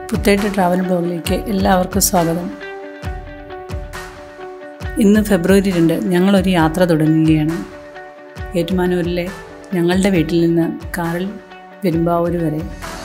പുത്തേട്ട് travel ബ്ലോഗിലേക്ക് എല്ലാവർക്കും സ്വാഗതം ഇന്ന് ഫെബ്രുവരി രണ്ട് ഞങ്ങളൊരു യാത്ര തുടങ്ങുകയാണ് ഏറ്റുമാനൂരിലെ ഞങ്ങളുടെ വീട്ടിൽ നിന്ന് കാറിൽ പെരുമ്പാവൂർ വരെ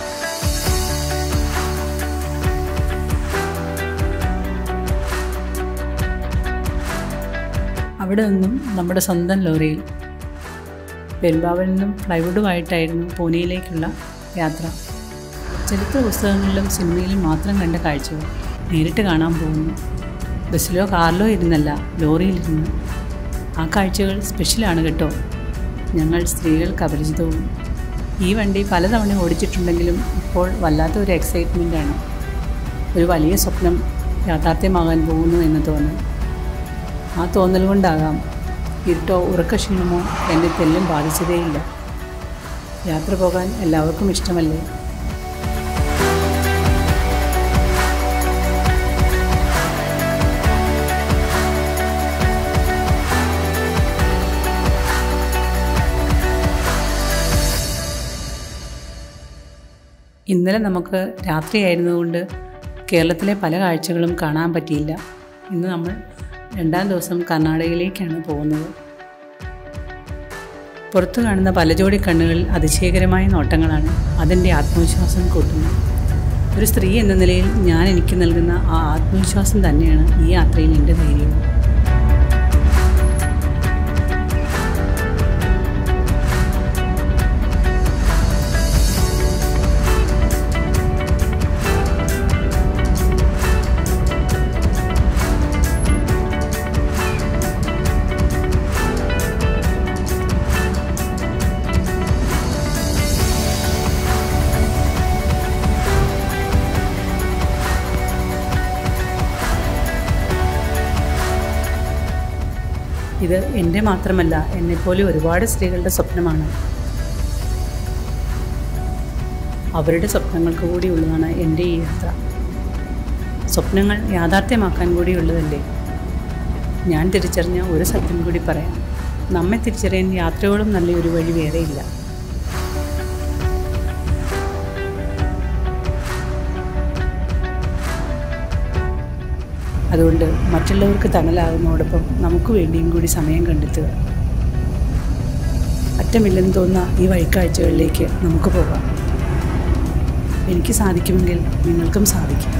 അവിടെ നിന്നും നമ്മുടെ സ്വന്തം ലോറിയിൽ പെരുമ്പാവൂരിൽ നിന്നും പ്ലൈവുഡുമായിട്ടായിരുന്നു പൂനെയിലേക്കുള്ള യാത്ര ചരിത്ര പുസ്തകങ്ങളിലും സിനിമയിലും മാത്രം കണ്ട കാഴ്ചകൾ നേരിട്ട് കാണാൻ പോകുന്നു ബസ്സിലോ കാറിലോ ഇരുന്നല്ല ലോറിയിലിരുന്ന് ആ കാഴ്ചകൾ സ്പെഷ്യലാണ് കേട്ടോ ഞങ്ങൾ സ്ത്രീകൾക്ക് അപരിചിതവും ഈ വണ്ടി പലതവണ ഓടിച്ചിട്ടുണ്ടെങ്കിലും ഇപ്പോൾ വല്ലാത്ത ഒരു എക്സൈറ്റ്മെൻ്റാണ് ഒരു വലിയ സ്വപ്നം യാഥാർത്ഥ്യമാകാൻ പോകുന്നു എന്ന് തോന്നുന്നു ആ തോന്നൽ കൊണ്ടാകാം ഇരുട്ടോ ഉറക്കക്ഷീണമോ എൻ്റെ തെല്ലും ബാധിച്ചതേയില്ല യാത്ര പോകാൻ എല്ലാവർക്കും ഇഷ്ടമല്ലേ ഇന്നലെ നമുക്ക് രാത്രിയായിരുന്നതുകൊണ്ട് കേരളത്തിലെ പല കാഴ്ചകളും കാണാൻ പറ്റിയില്ല ഇന്ന് നമ്മൾ രണ്ടാം ദിവസം കർണാടകയിലേക്കാണ് പോകുന്നത് പുറത്തു കാണുന്ന പല ജോഡി കണ്ണുകളിൽ അതിശയകരമായ നോട്ടങ്ങളാണ് അതിൻ്റെ ആത്മവിശ്വാസം കൂട്ടുന്നത് ഒരു സ്ത്രീ എന്ന നിലയിൽ ഞാൻ എനിക്ക് നൽകുന്ന ആ ആത്മവിശ്വാസം തന്നെയാണ് ഈ യാത്രയിൽ എൻ്റെ ധൈര്യവും ഇത് എൻ്റെ മാത്രമല്ല എന്നെപ്പോലെ ഒരുപാട് സ്ത്രീകളുടെ സ്വപ്നമാണ് അവരുടെ സ്വപ്നങ്ങൾക്ക് കൂടിയുള്ളതാണ് എൻ്റെ ഈ യാത്ര സ്വപ്നങ്ങൾ യാഥാർത്ഥ്യമാക്കാൻ കൂടിയുള്ളതല്ലേ ഞാൻ തിരിച്ചറിഞ്ഞ ഒരു സത്യം കൂടി പറയാം നമ്മെ തിരിച്ചറിയാൻ യാത്രയോളം നല്ലൊരു വഴി വേറെയില്ല അതുകൊണ്ട് മറ്റുള്ളവർക്ക് തണലാകുന്നതോടൊപ്പം നമുക്ക് വേണ്ടിയും കൂടി സമയം കണ്ടെത്തുക അറ്റമില്ലെന്ന് തോന്നുന്ന ഈ വഴിക്കാഴ്ചകളിലേക്ക് നമുക്ക് പോകാം എനിക്ക് സാധിക്കുമെങ്കിൽ നിങ്ങൾക്കും സാധിക്കും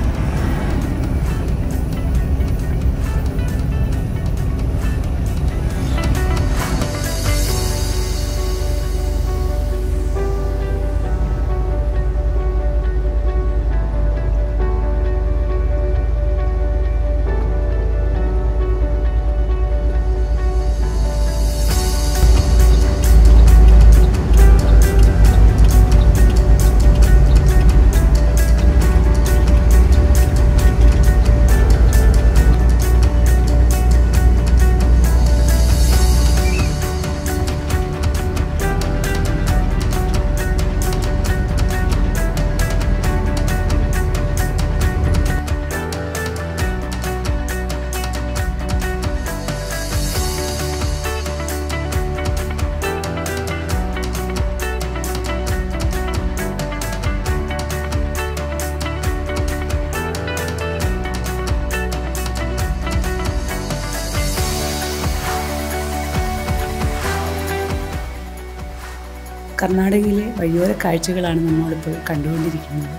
കർണാടകയിലെ വഴിയോര കാഴ്ചകളാണ് നമ്മളിപ്പോൾ കണ്ടുകൊണ്ടിരിക്കുന്നത്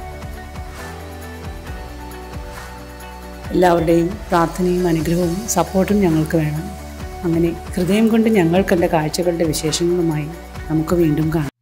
എല്ലാവരുടെയും പ്രാർത്ഥനയും അനുഗ്രഹവും സപ്പോർട്ടും ഞങ്ങൾക്ക് വേണം അങ്ങനെ ഹൃദയം കൊണ്ട് ഞങ്ങൾ കണ്ട കാഴ്ചകളുടെ വിശേഷങ്ങളുമായി നമുക്ക് വീണ്ടും കാണാം